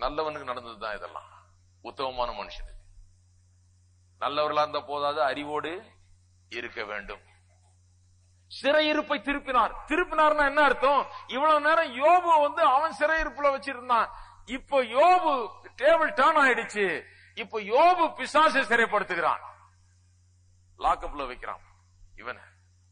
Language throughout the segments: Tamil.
நல்லவனுக்கு நடந்ததுதான் இதெல்லாம் உத்தமமான மனுஷனுக்கு நல்லவர்களா இருந்த போதாது அறிவோடு இருக்க வேண்டும் சிறையிருப்பை திருப்பினார் திருப்பினார்னா என்ன அர்த்தம் இவ்வளவு நேரம் யோபு வந்து அவன் சிறையிருப்புல வச்சிருந்தான் இப்போ யோபு டேபிள் டர்ன் ஆயிடுச்சு இப்போ யோபு பிசாசை சிறைப்படுத்துகிறான் லாக்கப்ல வைக்கிறான் இவனை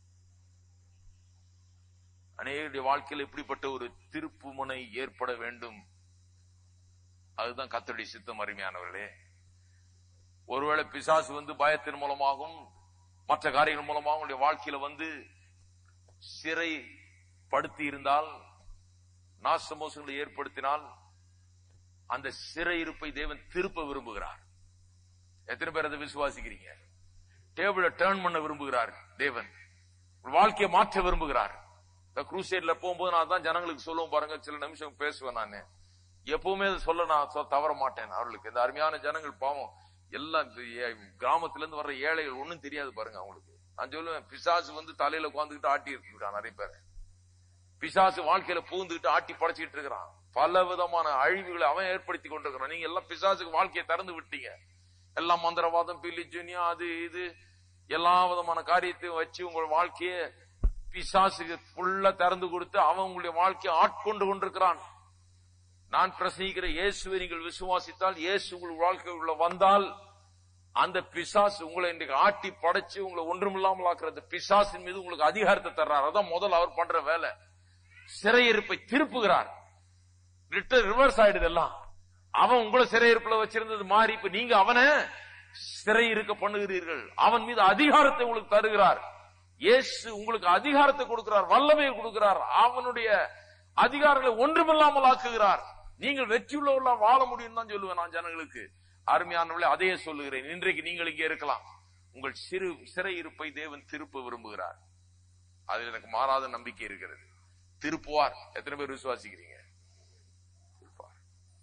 அநேகருடைய வாழ்க்கையில் இப்படிப்பட்ட ஒரு திருப்பு முனை ஏற்பட வேண்டும் அதுதான் கத்தருடைய சித்தம் அருமையானவர்களே ஒருவேளை பிசாசு வந்து பயத்தின் மூலமாகவும் மற்ற காரியங்கள் மூலமாக உங்களுடைய வாழ்க்கையில வந்து சிறை படுத்தி இருந்தால் நாசமோசங்களை ஏற்படுத்தினால் அந்த சிறை இருப்பை தேவன் திருப்ப விரும்புகிறார் எத்தனை பேர் அதை விசுவாசிக்கிறீங்க டேபிள டேர்ன் பண்ண விரும்புகிறார் தேவன் உங்கள் வாழ்க்கையை மாற்ற விரும்புகிறார் இந்த குரூசைட்ல போகும்போது நான் தான் ஜனங்களுக்கு சொல்லுவோம் பாருங்க சில நிமிஷம் பேசுவேன் நான் எப்பவுமே அதை சொல்ல நான் சொ- தவற மாட்டேன் அவர்களுக்கு இந்த அருமையான ஜனங்கள் பாவம் எல்லாம் இந்த ஏ- கிராமத்துல இருந்து வர்ற ஏழைகள் ஒண்ணும் தெரியாது பாருங்க அவங்களுக்கு நான் சொல்லுவேன் பிசாசு வந்து தலையில உட்காந்துக்கிட்டு ஆட்டி இருக்கிறான் நிறைய பேர் பிசாசு வாழ்க்கையில பூந்துக்கிட்டு ஆட்டி படைச்சிட்டு இருக்கிறான் பல விதமான அழிவுகளை அவன் ஏற்படுத்தி கொண்டிருக்கிறான் நீங்க எல்லாம் பிசாசுக்கு வாழ்க்கையை திறந்து விட்டீங்க எல்லாம் மந்திரவாதம் பில்லி ஜூனியா அது இது எல்லா விதமான காரியத்தையும் வச்சு உங்கள் வாழ்க்கையை பிசாசுக்கு ஃபுல்லா திறந்து கொடுத்து அவன் உங்களுடைய வாழ்க்கையை ஆட்கொண்டு கொண்டிருக்கிறான் நான் பிரசங்கிக்கிற இயேசுவை நீங்கள் விசுவாசித்தால் இயேசு உங்கள் வாழ்க்கைக்குள்ள வந்தால் அந்த பிசாசு உங்களை இன்றைக்கு ஆட்டி படைச்சு உங்களை ஒன்றுமில்லாமல் ஆக்குறது பிசாசின் மீது உங்களுக்கு அதிகாரத்தை தர்றார் அதான் முதல்ல அவர் பண்ற வேலை சிறையிருப்பை திருப்புகிறார் ரிவர்ஸ் ஆயிடுது எல்லாம் அவன் உங்களை சிறையிருப்புல வச்சிருந்தது மாறி இப்ப நீங்க அவனை சிறை இருக்க பண்ணுகிறீர்கள் அவன் மீது அதிகாரத்தை உங்களுக்கு தருகிறார் இயேசு உங்களுக்கு அதிகாரத்தை கொடுக்கிறார் வல்லமையை கொடுக்கிறார் அவனுடைய அதிகாரங்களை ஒன்றுமில்லாமல் ஆக்குகிறார் நீங்கள் வெற்றியுள்ளவர்களா வாழ முடியும் தான் சொல்லுவேன் நான் ஜனங்களுக்கு அருமையானவர்களே அதையே சொல்லுகிறேன் இன்றைக்கு நீங்கள் இங்கே இருக்கலாம் உங்கள் சிறு சிறை இருப்பை தேவன் திருப்ப விரும்புகிறார் அதில் எனக்கு மாறாத நம்பிக்கை இருக்கிறது திருப்புவார் எத்தனை பேர் விசுவாசிக்கிறீங்க திருப்புவார்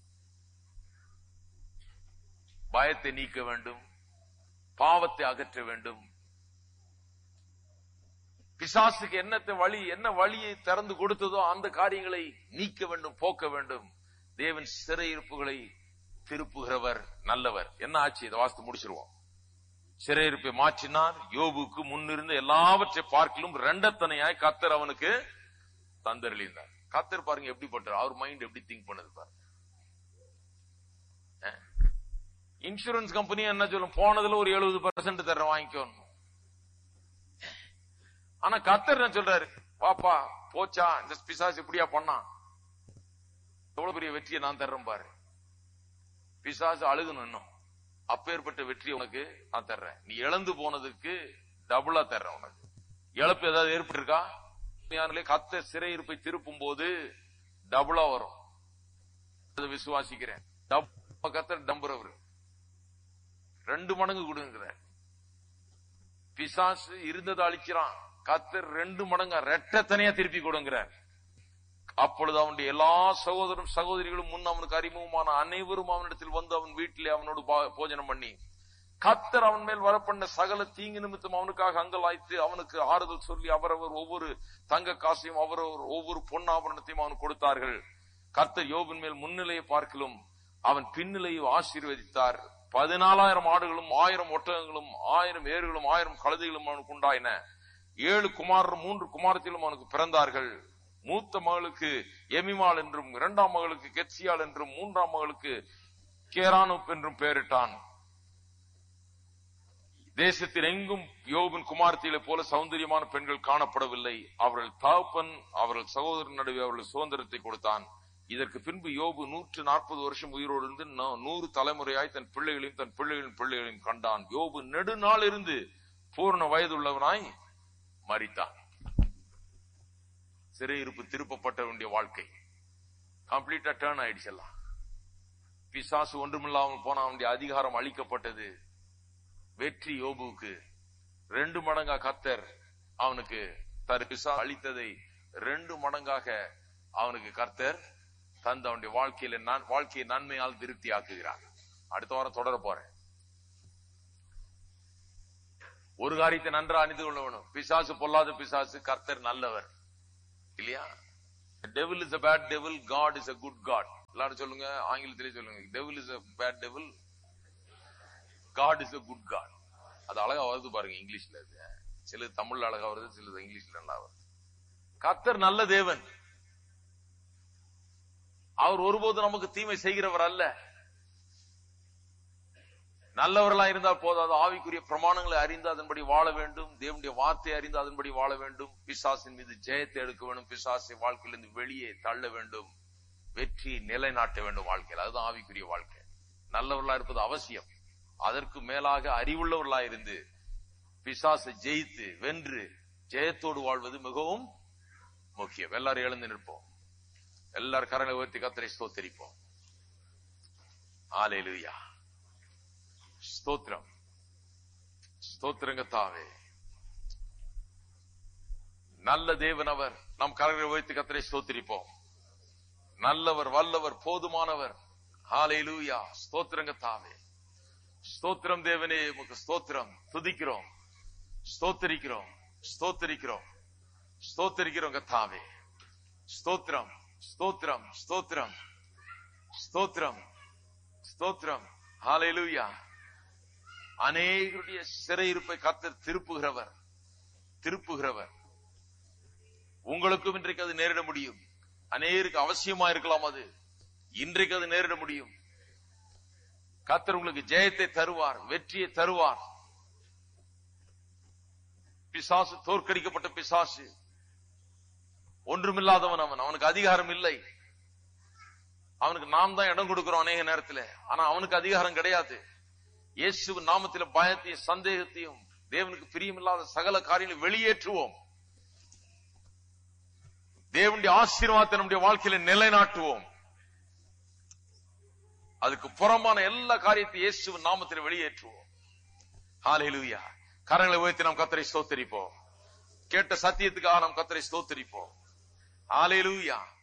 பயத்தை நீக்க வேண்டும் பாவத்தை அகற்ற வேண்டும் பிசாசுக்கு என்னத்தை வழி என்ன வழியை திறந்து கொடுத்ததோ அந்த காரியங்களை நீக்க வேண்டும் போக்க வேண்டும் தேவன் சிறையிருப்புகளை திருப்புகிறவர் நல்லவர் என்ன ஆச்சு இதை வாசித்து முடிச்சிருவோம் சிறையிருப்பை மாற்றினார் யோபுக்கு முன்னிருந்த எல்லாவற்றை பார்க்கலும் ரெண்டத்தனையாய் கத்தர் அவனுக்கு தந்தரளிந்தார் கத்தர் பாருங்க எப்படிப்பட்டார் அவர் மைண்ட் எப்படி திங்க் பண்ணது பாருங்க இன்சூரன்ஸ் கம்பெனி என்ன சொல்லும் போனதுல ஒரு எழுபது பர்சன்ட் தர வாங்கிக்கணும் ஆனா கத்தர் என்ன சொல்றாரு பாப்பா போச்சா இந்த பிசாசு இப்படியா பண்ணான் எவ்வளவு பெரிய வெற்றியை நான் தர்றேன் பாரு பிசாசு அழுகணும் இன்னும் அப்பேற்பட்ட வெற்றி உனக்கு நான் தர்றேன் நீ இழந்து போனதுக்கு டபுளா தர்றேன் உனக்கு இழப்பு ஏதாவது ஏற்பட்டிருக்கா உண்மையானலே கத்த சிறையிருப்பை திருப்பும் போது டபுளா வரும் அதை விசுவாசிக்கிறேன் டப் கத்த டம்புறவர் ரெண்டு மடங்கு கொடுங்கிறார் பிசாசு இருந்ததை அழிக்கிறான் கத்தர் ரெண்டு மடங்கா ரெட்டத்தனையா திருப்பி கொடுங்கிறார் அப்பொழுது அவனுடைய எல்லா சகோதரரும் சகோதரிகளும் முன் அவனுக்கு அறிமுகமான அனைவரும் அவனிடத்தில் வந்து அவன் வீட்டிலே அவனோடு பா- போஜனம் பண்ணி கத்தர் அவன் மேல் வரப்பண்ண சகல தீங்கு நிமித்தம் அவனுக்காக அங்கலாய்த்து அவனுக்கு ஆறுதல் சொல்லி அவரவர் ஒவ்வொரு தங்க காசையும் அவரவர் ஒவ்வொரு பொன்னாபரணத்தையும் அவனுக்கு கொடுத்தார்கள் கர்த்தர் யோபின் மேல் முன்னிலையை பார்க்கலும் அவன் பின்னிலையை ஆசீர்வதித்தார் பதினாலாயிரம் ஆடுகளும் ஆயிரம் ஒட்டகங்களும் ஆயிரம் ஏறுகளும் ஆயிரம் கழுதைகளும் அவனுக்கு உண்டாயின ஏழு குமாரர் மூன்று குமாரத்திலும் அவனுக்கு பிறந்தார்கள் மூத்த மகளுக்கு எமிமாள் என்றும் இரண்டாம் மகளுக்கு கெட்சியாள் என்றும் மூன்றாம் மகளுக்கு கேரானுப் என்றும் பெயரிட்டான் தேசத்தில் எங்கும் யோபின் குமார்த்திகளை போல சௌந்தரியமான பெண்கள் காணப்படவில்லை அவர்கள் தகப்பன் அவர்கள் சகோதரன் நடுவே அவர்கள் சுதந்திரத்தை கொடுத்தான் இதற்கு பின்பு யோபு நூற்று நாற்பது வருஷம் உயிரோடு இருந்து நா- நூறு தலைமுறையாய் தன் பிள்ளைகளையும் தன் பிள்ளைகளின் பிள்ளைகளையும் கண்டான் யோபு நெடுநாள் இருந்து பூர்ண வயதுள்ளவனாய் மரித்தான் சிறையிருப்பு திருப்பப்பட்ட வேண்டிய வாழ்க்கை கம்ப்ளீட்டா டேர்ன் ஆயிடுச்சு எல்லாம் பிசாசு ஒன்றுமில்லாமல் போன அவனுடைய அதிகாரம் அளிக்கப்பட்டது வெற்றி யோபுவுக்கு ரெண்டு மடங்கா கத்தர் அவனுக்கு தரு பிசா அளித்ததை ரெண்டு மடங்காக அவனுக்கு கர்த்தர் தந்து அவனுடைய வாழ்க்கையில நான் வாழ்க்கையை நன்மையால் திருப்தி ஆக்குகிறார் அடுத்த வாரம் தொடர போறேன் ஒரு காரியத்தை நன்றா அணிந்து கொள்ள வேணும் பிசாசு பொல்லாத பிசாசு கர்த்தர் நல்லவர் இல்லையா devil is a bad devil God is a good God எல்லாரும் சொல்லுங்க ஆங்கிலத்திலே சொல்லுங்க devil is a bad devil God is a good God அது அழகா வருது பாருங்க இங்கிலீஷ்ல அது சில தமிழ்ல அழகா வருது சிலது இங்கிலீஷ்ல நல்லா வருது கத்தர் நல்ல தேவன் அவர் ஒருபோதும் நமக்கு தீமை செய்கிறவர் அல்ல நல்லவர்களா இருந்தால் போதாது ஆவிக்குரிய பிரமாணங்களை அறிந்து அதன்படி வாழ வேண்டும் தேவனுடைய வார்த்தை அறிந்து அதன்படி வாழ வேண்டும் பிசாசின் மீது ஜெயத்தை எடுக்க வேண்டும் பிசாசை வாழ்க்கையிலிருந்து வெளியே தள்ள வேண்டும் வெற்றியை நிலைநாட்ட வேண்டும் வாழ்க்கையில் அதுதான் ஆவிக்குரிய வாழ்க்கை நல்லவர்களா இருப்பது அவசியம் அதற்கு மேலாக அறிவுள்ளவர்களா இருந்து பிசாசை ஜெயித்து வென்று ஜெயத்தோடு வாழ்வது மிகவும் முக்கியம் எல்லாரும் எழுந்து நிற்போம் எல்லாரும் கரங்களை உயர்த்தி கத்தரை ஸ்தோத்தரிப்போம் ஆலேலுயா ஸ்தோத்திரம் ஸ்தோத்திரங்க தாவே நல்ல தேவன் அவர் நம் கரங்களை உயர்த்தி கத்தரை ஸ்தோத்திரிப்போம் நல்லவர் வல்லவர் போதுமானவர் ஹாலேலூயா ஸ்தோத்திரங்க தாவே ஸ்தோத்திரம் தேவனே உமக்கு ஸ்தோத்திரம் துதிக்கிறோம் ஸ்தோத்தரிக்கிறோம் ஸ்தோத்தரிக்கிறோம் ஸ்தோத்தரிக்கிறோம் கத்தாவே ஸ்தோத்திரம் ஸ்தோத்திரம் ஸ்தோத்திரம் ஸ்தோத்திரம் ஸ்தோத்திரம் ஹalleluya அநேகருடைய சிறையிருப்பை கத்தர் திருப்புகிறவர் திருப்புகிறவர் உங்களுக்கும் இன்றைக்கு அது நேரிட முடியும் அநேருக்கு அவசியமா இருக்கலாம் அது இன்றைக்கு அது நேரிட முடியும் கத்தர் உங்களுக்கு ஜெயத்தை தருவார் வெற்றியை தருவார் பிசாசு தோற்கடிக்கப்பட்ட பிசாசு ஒன்றுமில்லாதவன் அவன் அவனுக்கு அதிகாரம் இல்லை அவனுக்கு நாம் தான் இடம் கொடுக்கிறோம் அநேக நேரத்தில் ஆனா அவனுக்கு அதிகாரம் கிடையாது இயேசு நாமத்தில் பயத்தையும் சந்தேகத்தையும் தேவனுக்கு பிரியமில்லாத சகல காரியங்களை வெளியேற்றுவோம் தேவனுடைய ஆசீர்வாதத்தை நம்முடைய வாழ்க்கையில நிலைநாட்டுவோம் அதுக்கு புறம்பான எல்லா காரியத்தையும் இயேசு நாமத்தில் வெளியேற்றுவோம் ஹalleluya கரங்களை உயர்த்தி நாம் கத்தரை ஸ்தோத்தரிப்போம் கேட்ட சத்தியத்துக்காக நாம் கத்தரை ஸ்தோத்தரிப்போம் ஹalleluya